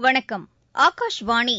வணக்கம் ஆகாஷ்வாணி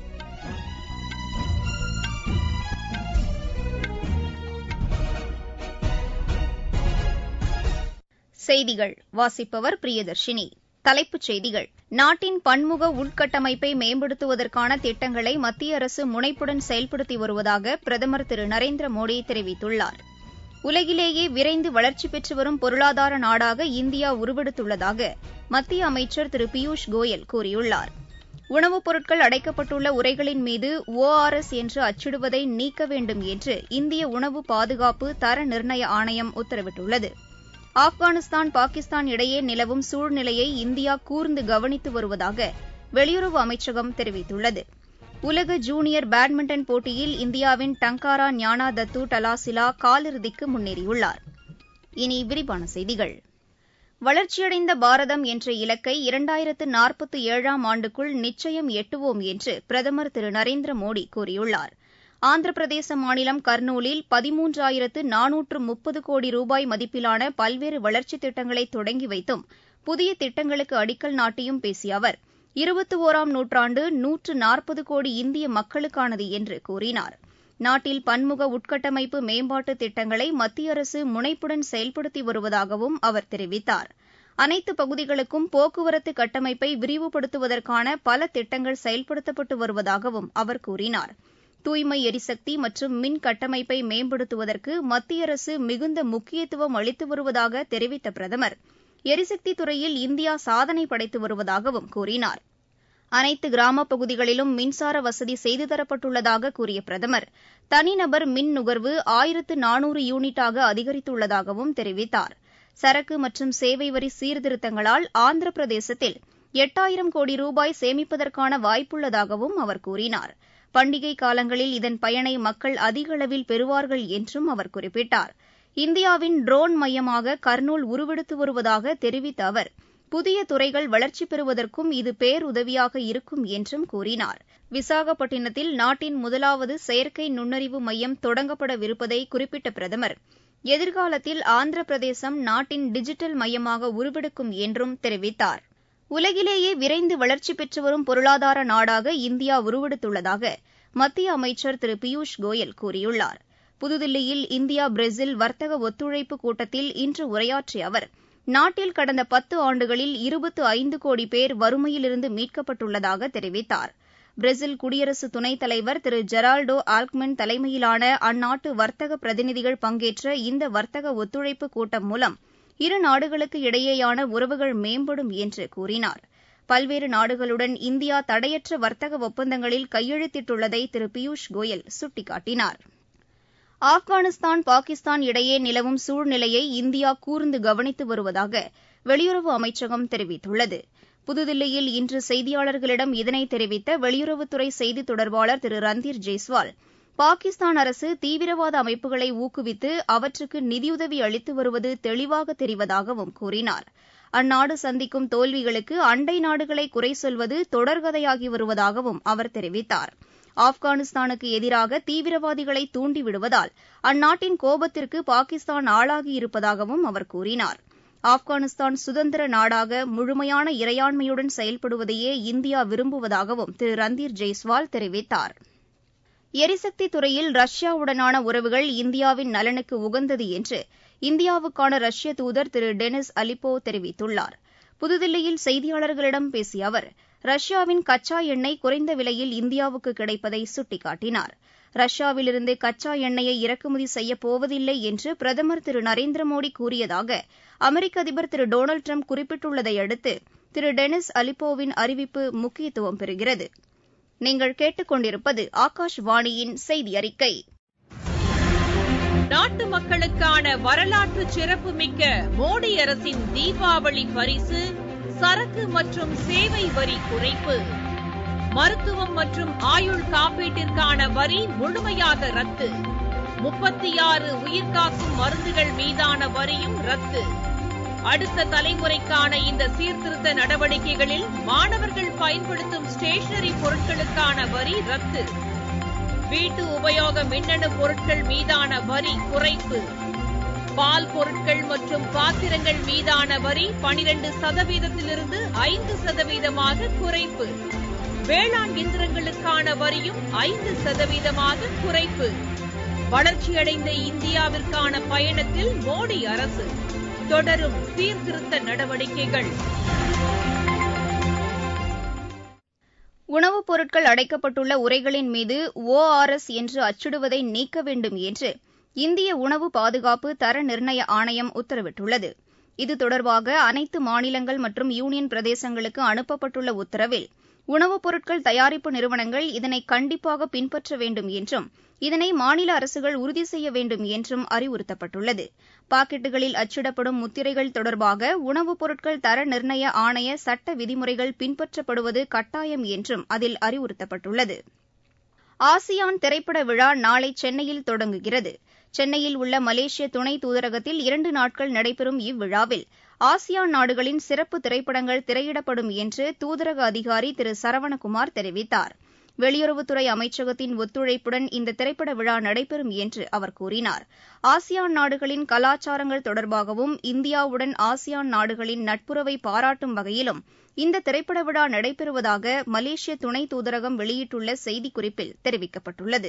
செய்திகள் வாசிப்பவர் பிரியதர்ஷினி தலைப்புச் செய்திகள் நாட்டின் பன்முக உள்கட்டமைப்பை மேம்படுத்துவதற்கான திட்டங்களை மத்திய அரசு முனைப்புடன் செயல்படுத்தி வருவதாக பிரதமர் திரு நரேந்திர மோடி தெரிவித்துள்ளார் உலகிலேயே விரைந்து வளர்ச்சி பெற்று வரும் பொருளாதார நாடாக இந்தியா உருவெடுத்துள்ளதாக மத்திய அமைச்சர் திரு பியூஷ் கோயல் கூறியுள்ளார் உணவுப் பொருட்கள் அடைக்கப்பட்டுள்ள உரைகளின் மீது ஓ ஆர் எஸ் என்று அச்சிடுவதை நீக்க வேண்டும் என்று இந்திய உணவு பாதுகாப்பு தர நிர்ணய ஆணையம் உத்தரவிட்டுள்ளது ஆப்கானிஸ்தான் பாகிஸ்தான் இடையே நிலவும் சூழ்நிலையை இந்தியா கூர்ந்து கவனித்து வருவதாக வெளியுறவு அமைச்சகம் தெரிவித்துள்ளது உலக ஜூனியர் பேட்மிண்டன் போட்டியில் இந்தியாவின் டங்காரா ஞானா தத்து டலாசிலா காலிறுதிக்கு முன்னேறியுள்ளார் இனி விரிவான செய்திகள் வளர்ச்சியடைந்த பாரதம் என்ற இலக்கை இரண்டாயிரத்து நாற்பத்து ஏழாம் ஆண்டுக்குள் நிச்சயம் எட்டுவோம் என்று பிரதமர் திரு நரேந்திர மோடி கூறியுள்ளார் ஆந்திர பிரதேச மாநிலம் கர்னூலில் பதிமூன்றாயிரத்து நானூற்று முப்பது கோடி ரூபாய் மதிப்பிலான பல்வேறு வளர்ச்சித் திட்டங்களை தொடங்கி வைத்தும் புதிய திட்டங்களுக்கு அடிக்கல் நாட்டியும் பேசிய அவர் இருபத்தி ஒராம் நூற்றாண்டு நூற்று நாற்பது கோடி இந்திய மக்களுக்கானது என்று கூறினார் நாட்டில் பன்முக உட்கட்டமைப்பு மேம்பாட்டு திட்டங்களை மத்திய அரசு முனைப்புடன் செயல்படுத்தி வருவதாகவும் அவர் தெரிவித்தார் அனைத்து பகுதிகளுக்கும் போக்குவரத்து கட்டமைப்பை விரிவுபடுத்துவதற்கான பல திட்டங்கள் செயல்படுத்தப்பட்டு வருவதாகவும் அவர் கூறினார் தூய்மை எரிசக்தி மற்றும் மின் கட்டமைப்பை மேம்படுத்துவதற்கு மத்திய அரசு மிகுந்த முக்கியத்துவம் அளித்து வருவதாக தெரிவித்த பிரதமர் எரிசக்தி துறையில் இந்தியா சாதனை படைத்து வருவதாகவும் கூறினார் அனைத்து கிராமப் பகுதிகளிலும் மின்சார வசதி செய்து தரப்பட்டுள்ளதாக கூறிய பிரதமர் தனிநபர் மின் நுகர்வு ஆயிரத்து நானூறு யூனிட்டாக அதிகரித்துள்ளதாகவும் தெரிவித்தார் சரக்கு மற்றும் சேவை வரி சீர்திருத்தங்களால் ஆந்திர பிரதேசத்தில் எட்டாயிரம் கோடி ரூபாய் சேமிப்பதற்கான வாய்ப்புள்ளதாகவும் அவர் கூறினார் பண்டிகை காலங்களில் இதன் பயனை மக்கள் அதிக அளவில் பெறுவார்கள் என்றும் அவர் குறிப்பிட்டார் இந்தியாவின் ட்ரோன் மையமாக கர்னூல் உருவெடுத்து வருவதாக தெரிவித்த அவர் புதிய துறைகள் வளர்ச்சி பெறுவதற்கும் இது பேருதவியாக இருக்கும் என்றும் கூறினார் விசாகப்பட்டினத்தில் நாட்டின் முதலாவது செயற்கை நுண்ணறிவு மையம் தொடங்கப்படவிருப்பதை குறிப்பிட்ட பிரதமர் எதிர்காலத்தில் ஆந்திர பிரதேசம் நாட்டின் டிஜிட்டல் மையமாக உருவெடுக்கும் என்றும் தெரிவித்தார் உலகிலேயே விரைந்து வளர்ச்சி பெற்று வரும் பொருளாதார நாடாக இந்தியா உருவெடுத்துள்ளதாக மத்திய அமைச்சர் திரு பியூஷ் கோயல் கூறியுள்ளார் புதுதில்லியில் இந்தியா பிரேசில் வர்த்தக ஒத்துழைப்பு கூட்டத்தில் இன்று உரையாற்றிய அவர் நாட்டில் கடந்த பத்து ஆண்டுகளில் இருபத்து ஐந்து கோடி பேர் வறுமையிலிருந்து மீட்கப்பட்டுள்ளதாக தெரிவித்தார் பிரேசில் குடியரசு துணைத் தலைவர் திரு ஜெரால்டோ ஆல்க்மென் தலைமையிலான அந்நாட்டு வர்த்தக பிரதிநிதிகள் பங்கேற்ற இந்த வர்த்தக ஒத்துழைப்பு கூட்டம் மூலம் இரு நாடுகளுக்கு இடையேயான உறவுகள் மேம்படும் என்று கூறினார் பல்வேறு நாடுகளுடன் இந்தியா தடையற்ற வர்த்தக ஒப்பந்தங்களில் கையெழுத்திட்டுள்ளதை திரு பியூஷ் கோயல் சுட்டிக்காட்டினார் ஆப்கானிஸ்தான் பாகிஸ்தான் இடையே நிலவும் சூழ்நிலையை இந்தியா கூர்ந்து கவனித்து வருவதாக வெளியுறவு அமைச்சகம் தெரிவித்துள்ளது புதுதில்லியில் இன்று செய்தியாளர்களிடம் இதனை தெரிவித்த வெளியுறவுத்துறை செய்தித் தொடர்பாளர் திரு ரந்தீர் ஜெய்ஸ்வால் பாகிஸ்தான் அரசு தீவிரவாத அமைப்புகளை ஊக்குவித்து அவற்றுக்கு நிதியுதவி அளித்து வருவது தெளிவாக தெரிவதாகவும் கூறினார் அந்நாடு சந்திக்கும் தோல்விகளுக்கு அண்டை நாடுகளை குறை சொல்வது தொடர்கதையாகி வருவதாகவும் அவர் தெரிவித்தார் ஆப்கானிஸ்தானுக்கு எதிராக தீவிரவாதிகளை தூண்டிவிடுவதால் அந்நாட்டின் கோபத்திற்கு பாகிஸ்தான் ஆளாகியிருப்பதாகவும் அவர் கூறினார் ஆப்கானிஸ்தான் சுதந்திர நாடாக முழுமையான இறையாண்மையுடன் செயல்படுவதையே இந்தியா விரும்புவதாகவும் திரு ரந்தீர் ஜெய்ஸ்வால் தெரிவித்தார் எரிசக்தி துறையில் ரஷ்யாவுடனான உறவுகள் இந்தியாவின் நலனுக்கு உகந்தது என்று இந்தியாவுக்கான ரஷ்ய தூதர் திரு டெனிஸ் அலிப்போ தெரிவித்துள்ளார் புதுதில்லியில் செய்தியாளர்களிடம் பேசிய அவர் ரஷ்யாவின் கச்சா எண்ணெய் குறைந்த விலையில் இந்தியாவுக்கு கிடைப்பதை சுட்டிக்காட்டினார் ரஷ்யாவிலிருந்து கச்சா எண்ணெயை இறக்குமதி செய்யப்போவதில்லை என்று பிரதமர் திரு நரேந்திர மோடி கூறியதாக அமெரிக்க அதிபர் திரு டொனால்டு ட்ரம்ப் குறிப்பிட்டுள்ளதை அடுத்து திரு டெனிஸ் அலிப்போவின் அறிவிப்பு முக்கியத்துவம் பெறுகிறது நீங்கள் கேட்டுக்கொண்டிருப்பது ஆகாஷ்வாணியின் செய்தி அறிக்கை நாட்டு மக்களுக்கான வரலாற்று சிறப்புமிக்க மோடி அரசின் தீபாவளி பரிசு சரக்கு மற்றும் சேவை வரி குறைப்பு மருத்துவம் மற்றும் ஆயுள் காப்பீட்டிற்கான வரி முழுமையாக ரத்து முப்பத்தி ஆறு உயிர்காக்கும் மருந்துகள் மீதான வரியும் ரத்து அடுத்த தலைமுறைக்கான இந்த சீர்திருத்த நடவடிக்கைகளில் மாணவர்கள் பயன்படுத்தும் ஸ்டேஷனரி பொருட்களுக்கான வரி ரத்து வீட்டு உபயோக மின்னணு பொருட்கள் மீதான வரி குறைப்பு பால் பொருட்கள் மற்றும் பாத்திரங்கள் மீதான வரி பனிரெண்டு சதவீதத்திலிருந்து ஐந்து சதவீதமாக குறைப்பு வேளாண் இயந்திரங்களுக்கான வரியும் ஐந்து சதவீதமாக குறைப்பு வளர்ச்சியடைந்த இந்தியாவிற்கான பயணத்தில் மோடி அரசு தொடரும் சீர்திருத்த நடவடிக்கைகள் உணவுப் பொருட்கள் அடைக்கப்பட்டுள்ள உரைகளின் மீது ஓ ஆர் எஸ் என்று அச்சிடுவதை நீக்க வேண்டும் என்று இந்திய உணவு பாதுகாப்பு தர நிர்ணய ஆணையம் உத்தரவிட்டுள்ளது இது தொடர்பாக அனைத்து மாநிலங்கள் மற்றும் யூனியன் பிரதேசங்களுக்கு அனுப்பப்பட்டுள்ள உத்தரவில் உணவுப் பொருட்கள் தயாரிப்பு நிறுவனங்கள் இதனை கண்டிப்பாக பின்பற்ற வேண்டும் என்றும் இதனை மாநில அரசுகள் உறுதி செய்ய வேண்டும் என்றும் அறிவுறுத்தப்பட்டுள்ளது பாக்கெட்டுகளில் அச்சிடப்படும் முத்திரைகள் தொடர்பாக உணவுப் பொருட்கள் தர நிர்ணய ஆணைய சட்ட விதிமுறைகள் பின்பற்றப்படுவது கட்டாயம் என்றும் அதில் அறிவுறுத்தப்பட்டுள்ளது ஆசியான் திரைப்பட விழா நாளை சென்னையில் தொடங்குகிறது சென்னையில் உள்ள மலேசிய துணை தூதரகத்தில் இரண்டு நாட்கள் நடைபெறும் இவ்விழாவில் ஆசியான் நாடுகளின் சிறப்பு திரைப்படங்கள் திரையிடப்படும் என்று தூதரக அதிகாரி திரு சரவணகுமார் தெரிவித்தார் வெளியுறவுத்துறை அமைச்சகத்தின் ஒத்துழைப்புடன் இந்த திரைப்பட விழா நடைபெறும் என்று அவர் கூறினார் ஆசியான் நாடுகளின் கலாச்சாரங்கள் தொடர்பாகவும் இந்தியாவுடன் ஆசியான் நாடுகளின் நட்புறவை பாராட்டும் வகையிலும் இந்த திரைப்பட விழா நடைபெறுவதாக மலேசிய துணை தூதரகம் வெளியிட்டுள்ள செய்திக்குறிப்பில் தெரிவிக்கப்பட்டுள்ளது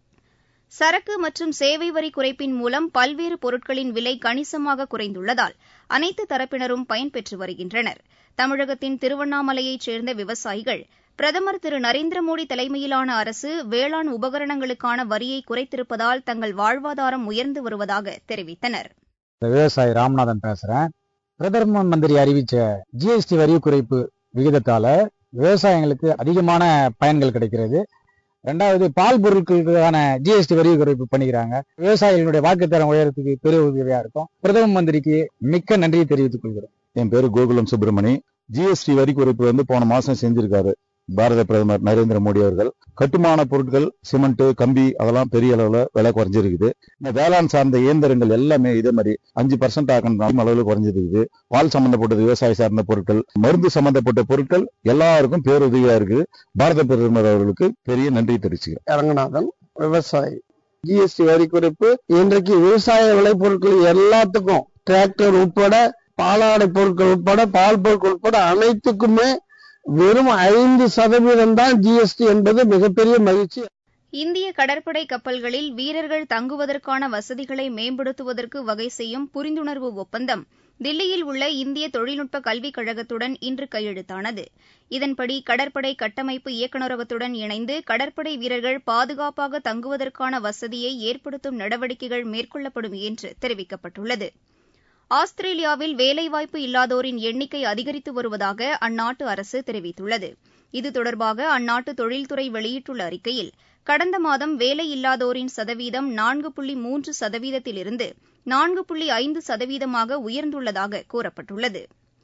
சரக்கு மற்றும் சேவை வரி குறைப்பின் மூலம் பல்வேறு பொருட்களின் விலை கணிசமாக குறைந்துள்ளதால் அனைத்து தரப்பினரும் பயன்பெற்று வருகின்றனர் தமிழகத்தின் திருவண்ணாமலையைச் சேர்ந்த விவசாயிகள் பிரதமர் திரு நரேந்திர மோடி தலைமையிலான அரசு வேளாண் உபகரணங்களுக்கான வரியை குறைத்திருப்பதால் தங்கள் வாழ்வாதாரம் உயர்ந்து வருவதாக தெரிவித்தனர் விவசாயி ராமநாதன் பேசுறேன் பிரதம மந்திரி அறிவிச்ச ஜிஎஸ்டி வரி குறைப்பு விகிதத்தால விவசாயிகளுக்கு அதிகமான பயன்கள் கிடைக்கிறது ரெண்டாவது பால் பொருட்களுக்கான ஜிஎஸ்டி வரி குறைப்பு பண்ணிக்கிறாங்க விவசாயிகளுடைய வாக்குத்தரம் உயரத்துக்கு பெரிய உதவியா இருக்கும் பிரதம மந்திரிக்கு மிக்க நன்றியை தெரிவித்துக் கொள்கிறோம் என் பேரு கோகுலம் சுப்பிரமணி ஜிஎஸ்டி வரி குறைப்பு வந்து போன மாசம் செஞ்சிருக்காரு பாரத பிரதமர் நரேந்திர மோடி அவர்கள் கட்டுமான பொருட்கள் சிமெண்ட் கம்பி அதெல்லாம் பெரிய அளவுல விலை குறைஞ்சிருக்குது இந்த வேளாண் சார்ந்த இயந்திரங்கள் எல்லாமே இதே மாதிரி அஞ்சு பர்சன்ட் ஆக்கணும் அளவுல குறைஞ்சிருக்குது பால் சம்பந்தப்பட்டது விவசாய சார்ந்த பொருட்கள் மருந்து சம்பந்தப்பட்ட பொருட்கள் எல்லாருக்கும் பேருதவியா இருக்குது பாரத பிரதமர் அவர்களுக்கு பெரிய நன்றி தெரிவிச்சுக்கிறேன் அரங்கநாதன் விவசாயி ஜிஎஸ்டி வரி குறைப்பு இன்றைக்கு விவசாய விளைபொருட்கள் எல்லாத்துக்கும் டிராக்டர் உட்பட பாலாடை பொருட்கள் உட்பட பால் பொருட்கள் உட்பட அனைத்துக்குமே வெறும் ஐந்து சதவீதம் தான் ஜிஎஸ்டி என்பது மிகப்பெரிய மகிழ்ச்சி இந்திய கடற்படை கப்பல்களில் வீரர்கள் தங்குவதற்கான வசதிகளை மேம்படுத்துவதற்கு வகை செய்யும் புரிந்துணர்வு ஒப்பந்தம் தில்லியில் உள்ள இந்திய தொழில்நுட்ப கல்விக் கழகத்துடன் இன்று கையெழுத்தானது இதன்படி கடற்படை கட்டமைப்பு இயக்குநரகத்துடன் இணைந்து கடற்படை வீரர்கள் பாதுகாப்பாக தங்குவதற்கான வசதியை ஏற்படுத்தும் நடவடிக்கைகள் மேற்கொள்ளப்படும் என்று தெரிவிக்கப்பட்டுள்ளது ஆஸ்திரேலியாவில் வேலைவாய்ப்பு இல்லாதோரின் எண்ணிக்கை அதிகரித்து வருவதாக அந்நாட்டு அரசு தெரிவித்துள்ளது இது தொடர்பாக அந்நாட்டு தொழில்துறை வெளியிட்டுள்ள அறிக்கையில் கடந்த மாதம் வேலையில்லாதோரின் சதவீதம் நான்கு புள்ளி மூன்று சதவீதத்திலிருந்து நான்கு புள்ளி ஐந்து சதவீதமாக உயர்ந்துள்ளதாக கூறப்பட்டுள்ளது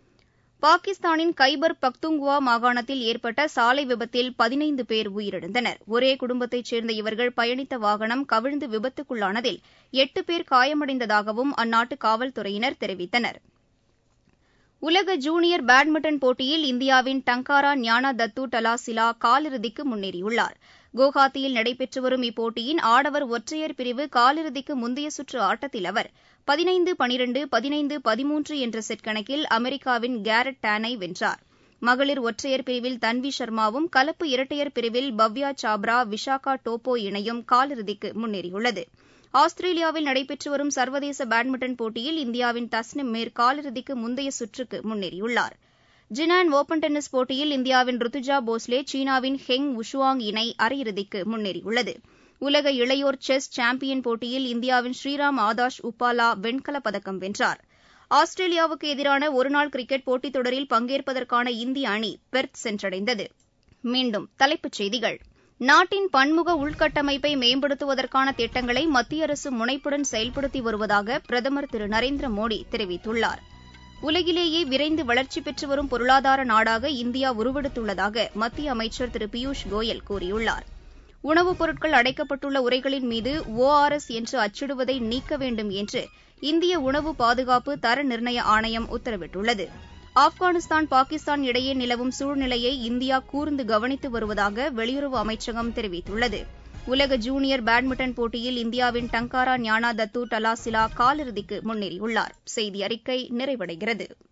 பாகிஸ்தானின் கைபர் பக்துங்வா மாகாணத்தில் ஏற்பட்ட சாலை விபத்தில் பதினைந்து பேர் உயிரிழந்தனர் ஒரே குடும்பத்தைச் சேர்ந்த இவர்கள் பயணித்த வாகனம் கவிழ்ந்து விபத்துக்குள்ளானதில் எட்டு பேர் காயமடைந்ததாகவும் அந்நாட்டு காவல்துறையினர் தெரிவித்தனர் உலக ஜூனியர் பேட்மிண்டன் போட்டியில் இந்தியாவின் டங்காரா ஞானா தத்து டலாசிலா காலிறுதிக்கு முன்னேறியுள்ளார் குவஹாத்தியில் நடைபெற்று வரும் இப்போட்டியின் ஆடவர் ஒற்றையர் பிரிவு காலிறுதிக்கு முந்தைய சுற்று ஆட்டத்தில் அவர் பதினைந்து பனிரெண்டு பதினைந்து பதிமூன்று என்ற செட் கணக்கில் அமெரிக்காவின் கேரட் டானை வென்றார் மகளிர் ஒற்றையர் பிரிவில் தன்வி சர்மாவும் கலப்பு இரட்டையர் பிரிவில் பவ்யா சாப்ரா விஷாகா டோப்போ இணையும் காலிறுதிக்கு முன்னேறியுள்ளது ஆஸ்திரேலியாவில் நடைபெற்று வரும் சர்வதேச பேட்மிண்டன் போட்டியில் இந்தியாவின் தஸ்னிம் மீர் காலிறுதிக்கு முந்தைய சுற்றுக்கு முன்னேறியுள்ளார் ஜினான் ஒபன் டென்னிஸ் போட்டியில் இந்தியாவின் ருத்துஜா போஸ்லே சீனாவின் ஹெங் உஷுவாங் இணை அரையிறுதிக்கு முன்னேறியுள்ளது உலக இளையோர் செஸ் சாம்பியன் போட்டியில் இந்தியாவின் ஸ்ரீராம் ஆதாஷ் உப்பாலா வெண்கலப் பதக்கம் வென்றார் ஆஸ்திரேலியாவுக்கு எதிரான ஒருநாள் கிரிக்கெட் போட்டித் தொடரில் பங்கேற்பதற்கான இந்திய அணி பெர்த் சென்றடைந்தது மீண்டும் தலைப்புச் செய்திகள் நாட்டின் பன்முக உள்கட்டமைப்பை மேம்படுத்துவதற்கான திட்டங்களை மத்திய அரசு முனைப்புடன் செயல்படுத்தி வருவதாக பிரதமர் திரு நரேந்திர மோடி தெரிவித்துள்ளார் உலகிலேயே விரைந்து வளர்ச்சி பெற்று வரும் பொருளாதார நாடாக இந்தியா உருவெடுத்துள்ளதாக மத்திய அமைச்சர் திரு பியூஷ் கோயல் கூறியுள்ளார் உணவுப் பொருட்கள் அடைக்கப்பட்டுள்ள உரைகளின் மீது ஓ ஆர் எஸ் என்று அச்சிடுவதை நீக்க வேண்டும் என்று இந்திய உணவு பாதுகாப்பு தர நிர்ணய ஆணையம் உத்தரவிட்டுள்ளது ஆப்கானிஸ்தான் பாகிஸ்தான் இடையே நிலவும் சூழ்நிலையை இந்தியா கூர்ந்து கவனித்து வருவதாக வெளியுறவு அமைச்சகம் தெரிவித்துள்ளது உலக ஜூனியர் பேட்மிண்டன் போட்டியில் இந்தியாவின் டங்காரா ஞானா தத்து டலாசிலா காலிறுதிக்கு முன்னேறியுள்ளார் செய்தி அறிக்கை நிறைவடைகிறது